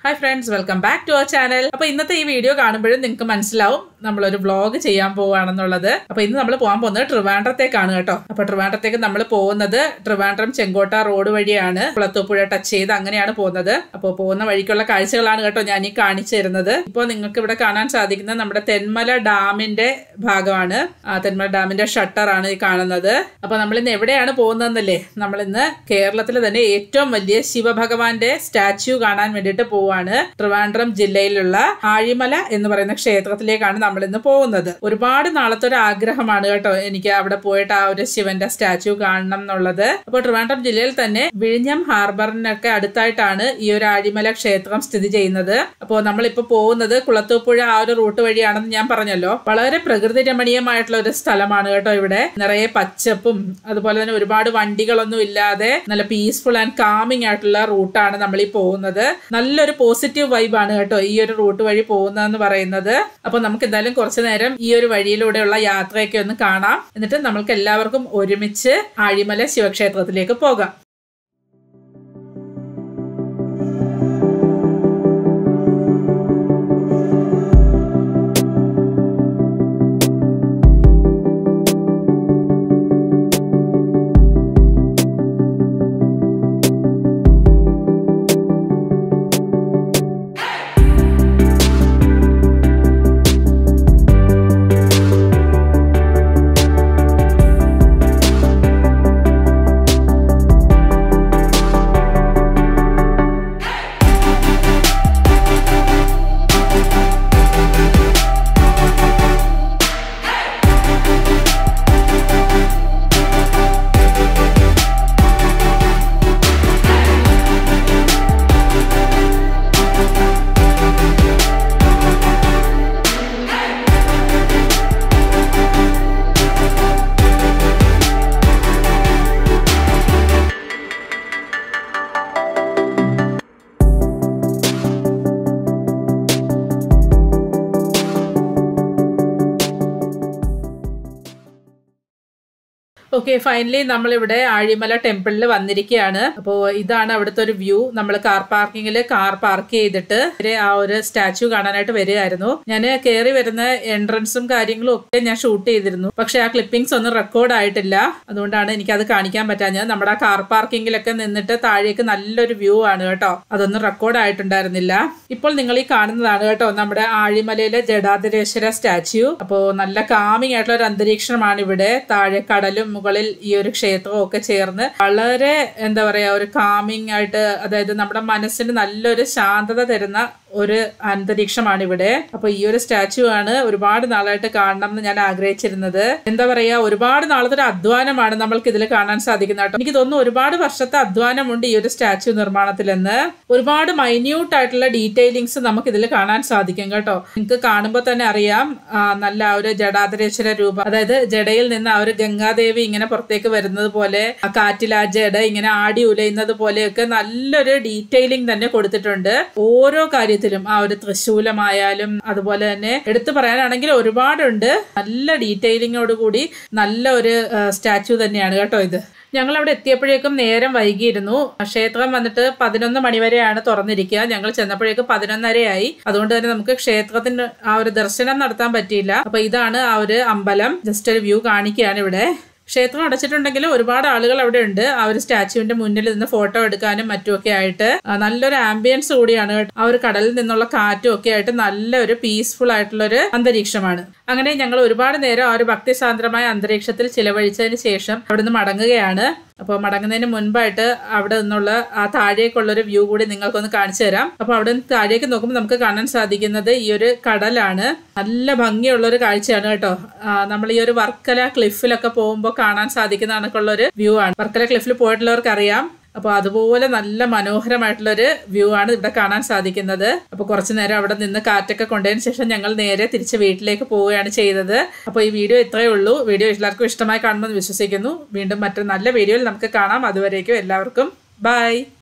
Hi friends welcome back to our channel അപ്പൊ ഇന്നത്തെ ഈ വീഡിയോ കാണുമ്പോഴും നിങ്ങൾക്ക് മനസ്സിലാവും നമ്മളൊരു വ്ളോഗ് ചെയ്യാൻ പോവുകയാണെന്നുള്ളത് അപ്പൊ ഇന്ന് നമ്മൾ പോകാൻ പോകുന്നത് ട്രിവാൻഡ്രത്തേക്കാണ് കേട്ടോ അപ്പൊ ട്രിവാൻഡ്രത്തേക്ക് നമ്മൾ പോകുന്നത് ട്രിവാൻഡ്രം ചെങ്കോട്ട റോഡ് വഴിയാണ് കുളത്തൂപ്പുഴ ടച്ച് ചെയ്ത് അങ്ങനെയാണ് പോകുന്നത് അപ്പോൾ പോകുന്ന വഴിക്കുള്ള കാഴ്ചകളാണ് കേട്ടോ ഞാൻ ഈ കാണിച്ചു തരുന്നത് ഇപ്പോൾ നിങ്ങൾക്ക് ഇവിടെ കാണാൻ സാധിക്കുന്നത് നമ്മുടെ തെന്മല ഡാമിന്റെ ഭാഗമാണ് ആ തെന്മല ഡാമിന്റെ ഷട്ടർ ആണ് ഈ കാണുന്നത് അപ്പൊ നമ്മൾ ഇന്ന് എവിടെയാണ് പോകുന്നതെന്നല്ലേ നമ്മൾ ഇന്ന് കേരളത്തിലെ തന്നെ ഏറ്റവും വലിയ ശിവഭഗവാന്റെ സ്റ്റാച്യു കാണാൻ വേണ്ടിയിട്ട് പോവാണ് ട്രിവാൻഡ്രം ജില്ലയിലുള്ള ആഴിമല എന്ന് പറയുന്ന ക്ഷേത്രത്തിലേക്കാണ് നമ്മൾ ഇന്ന് പോകുന്നത് ഒരുപാട് നാളത്തെ ഒരു ആഗ്രഹമാണ് കേട്ടോ എനിക്ക് അവിടെ പോയിട്ട് ആ ഒരു ശിവന്റെ സ്റ്റാച്യു കാണണം എന്നുള്ളത് അപ്പോൾ ട്രിവാൻഡ്രം ജില്ലയിൽ തന്നെ വിഴിഞ്ഞം ഹാർബറിനൊക്കെ അടുത്തായിട്ടാണ് ഈ ഒരു ആഴിമല ക്ഷേത്രം സ്ഥിതി ചെയ്യുന്നത് അപ്പോൾ നമ്മളിപ്പോ പോകുന്നത് കുളത്തൂപ്പുഴ ആ ഒരു റൂട്ട് വഴിയാണെന്ന് ഞാൻ പറഞ്ഞല്ലോ വളരെ പ്രകൃതി രമണീയമായിട്ടുള്ള ഒരു സ്ഥലമാണ് കേട്ടോ ഇവിടെ നിറയെ പച്ചപ്പും അതുപോലെ തന്നെ ഒരുപാട് വണ്ടികളൊന്നും ഇല്ലാതെ നല്ല പീസ്ഫുൾ ആൻഡ് കാമിങ് ആയിട്ടുള്ള റൂട്ടാണ് നമ്മൾ ഈ പോകുന്നത് നല്ലൊരു പോസിറ്റീവ് വൈബാണ് കേട്ടോ ഈ ഒരു റൂട്ട് വഴി പോകുന്നതെന്ന് പറയുന്നത് അപ്പോൾ നമുക്ക് എന്തായാലും കുറച്ചു നേരം ഈ ഒരു വഴിയിലൂടെയുള്ള യാത്രയൊക്കെ ഒന്ന് കാണാം എന്നിട്ട് നമ്മൾക്ക് എല്ലാവർക്കും ഒരുമിച്ച് ആഴിമല ശിവക്ഷേത്രത്തിലേക്ക് പോകാം ഓക്കെ ഫൈനലി നമ്മളിവിടെ ആഴിമല ടെമ്പിളിൽ വന്നിരിക്കുകയാണ് അപ്പോൾ ഇതാണ് അവിടുത്തെ ഒരു വ്യൂ നമ്മൾ കാർ പാർക്കിങ്ങിൽ കാർ പാർക്ക് ചെയ്തിട്ട് ഇവര് ആ ഒരു സ്റ്റാച്ചു കാണാനായിട്ട് വരികയായിരുന്നു ഞാൻ കയറി വരുന്ന എൻട്രൻസും കാര്യങ്ങളും ഒക്കെ ഞാൻ ഷൂട്ട് ചെയ്തിരുന്നു പക്ഷെ ആ ക്ലിപ്പിംഗ്സ് ഒന്നും റെക്കോർഡ് ആയിട്ടില്ല അതുകൊണ്ടാണ് എനിക്ക് അത് കാണിക്കാൻ പറ്റാഞ്ഞത് നമ്മുടെ ആ കാർ പാർക്കിങ്ങിലൊക്കെ നിന്നിട്ട് താഴേക്ക് നല്ലൊരു വ്യൂ ആണ് കേട്ടോ അതൊന്നും റെക്കോർഡ് ആയിട്ടുണ്ടായിരുന്നില്ല ഇപ്പോൾ നിങ്ങൾ ഈ കാണുന്നതാണ് കേട്ടോ നമ്മുടെ ആഴിമലയിലെ ജഡാധരേശ്വര സ്റ്റാച്യു അപ്പോൾ നല്ല കാമിങ് ആയിട്ടുള്ള ഒരു അന്തരീക്ഷമാണ് ഇവിടെ താഴെ കടലും മുകളിൽ ഈ ഒരു ക്ഷേത്രവും ഒക്കെ ചേർന്ന് വളരെ എന്താ പറയാ ഒരു കാമിങ് ആയിട്ട് അതായത് നമ്മുടെ മനസ്സിന് നല്ലൊരു ശാന്തത തരുന്ന ഒരു അന്തരീക്ഷമാണ് ഇവിടെ അപ്പൊ ഈ ഒരു സ്റ്റാച്ചു ആണ് ഒരുപാട് നാളായിട്ട് കാണണം എന്ന് ഞാൻ ആഗ്രഹിച്ചിരുന്നത് എന്താ പറയാ ഒരുപാട് നാളത്തെ ഒരു അധ്വാനമാണ് നമ്മൾക്ക് ഇതിൽ കാണാൻ സാധിക്കുന്നത് കേട്ടോ എനിക്ക് തോന്നുന്നു ഒരുപാട് വർഷത്തെ അധ്വാനമുണ്ട് ഈ ഒരു സ്റ്റാച്ചു നിർമ്മാണത്തിലെന്ന് ഒരുപാട് മൈന്യൂട്ട് ആയിട്ടുള്ള ഡീറ്റെയിലിങ്സ് നമുക്ക് ഇതിൽ കാണാൻ സാധിക്കും കേട്ടോ നിങ്ങൾക്ക് കാണുമ്പോൾ തന്നെ അറിയാം ആ, നല്ല ആ ഒരു ജഡാധരേശ്വര രൂപം അതായത് ജഡയിൽ നിന്ന് ആ ഒരു ഗംഗാദേവി ഇങ്ങനെ പുറത്തേക്ക് വരുന്നത് പോലെ ആ കാറ്റിൽ ആ ജഡ ഇങ്ങനെ ആടി ഉലയുന്നത് പോലെയൊക്കെ നല്ലൊരു ഡീറ്റെയിലിംഗ് തന്നെ കൊടുത്തിട്ടുണ്ട് ഓരോ കാര്യത്തിലും ആ ഒരു തൃശൂലമായാലും അതുപോലെ തന്നെ എടുത്തു പറയാനാണെങ്കിൽ ഒരുപാടുണ്ട് നല്ല ഡീറ്റെയിലിങ്ങോട് കൂടി നല്ല ഒരു സ്റ്റാച്ചു തന്നെയാണ് കേട്ടോ ഇത് ഞങ്ങൾ അവിടെ എത്തിയപ്പോഴേക്കും നേരം വൈകിയിരുന്നു ക്ഷേത്രം വന്നിട്ട് പതിനൊന്ന് മണിവരെയാണ് തുറന്നിരിക്കുക ഞങ്ങൾ ചെന്നപ്പോഴേക്ക് പതിനൊന്നരയായി അതുകൊണ്ട് തന്നെ നമുക്ക് ക്ഷേത്രത്തിന്റെ ആ ഒരു ദർശനം നടത്താൻ പറ്റിയില്ല അപ്പൊ ഇതാണ് ആ ഒരു അമ്പലം ജസ്റ്റ് ഒരു വ്യൂ കാണിക്കുകയാണ് ഇവിടെ ക്ഷേത്രം അടച്ചിട്ടുണ്ടെങ്കിലും ഒരുപാട് ആളുകൾ അവിടെ ഉണ്ട് ആ ഒരു സ്റ്റാച്ചുവിന്റെ മുന്നിൽ നിന്ന് ഫോട്ടോ എടുക്കാനും മറ്റുമൊക്കെ ആയിട്ട് ആ, നല്ലൊരു ആംബിയൻസ് കൂടിയാണ് കേട്ടോ. ആ ഒരു കടലിൽ നിന്നുള്ള കാറ്റും ഒക്കെ ആയിട്ട് നല്ലൊരു പീസ്ഫുൾ ആയിട്ടുള്ള ഒരു അന്തരീക്ഷമാണ് അങ്ങനെ ഞങ്ങൾ ഒരുപാട് നേരം ആ ഒരു ഭക്തിസാന്ദ്രമായ അന്തരീക്ഷത്തിൽ ചിലവഴിച്ചതിന് ശേഷം അവിടുന്ന് മടങ്ങുകയാണ് അപ്പോൾ മടങ്ങുന്നതിന് മുൻപായിട്ട് അവിടെ നിന്നുള്ള ആ താഴേക്കുള്ള ഒരു വ്യൂ കൂടി നിങ്ങൾക്കൊന്ന് കാണിച്ചു തരാം അപ്പോൾ അവിടെ നിന്ന് താഴേക്ക് നോക്കുമ്പോൾ നമുക്ക് കാണാൻ സാധിക്കുന്നത് ഈ ഒരു കടലാണ് നല്ല ഭംഗിയുള്ള ഒരു കാഴ്ചയാണ് കേട്ടോ ആ, നമ്മൾ ഈ ഒരു വർക്കല ക്ലിഫിലൊക്കെ പോകുമ്പോൾ കാണാൻ സാധിക്കുന്ന കണക്കുള്ള ഒരു വ്യൂ ആണ് വർക്കല ക്ലിഫിൽ പോയിട്ടുള്ളവർക്ക് അറിയാം അപ്പോൾ അതുപോലെ നല്ല മനോഹരമായിട്ടുള്ളൊരു വ്യൂ ആണ് ഇവിടെ കാണാൻ സാധിക്കുന്നത് അപ്പോൾ കുറച്ചു നേരം അവിടെ നിന്ന് കാറ്റൊക്കെ കൊണ്ടതിന് ശേഷം ഞങ്ങൾ നേരെ തിരിച്ച് വീട്ടിലേക്ക് പോവുകയാണ് ചെയ്തത് അപ്പോൾ ഈ വീഡിയോ ഇത്രയേ ഉള്ളൂ വീഡിയോ എല്ലാവർക്കും ഇഷ്ടമായി കാണുമെന്ന് വിശ്വസിക്കുന്നു വീണ്ടും മറ്റൊരു നല്ല വീഡിയോയിൽ നമുക്ക് കാണാം അതുവരേക്കും എല്ലാവർക്കും ബൈ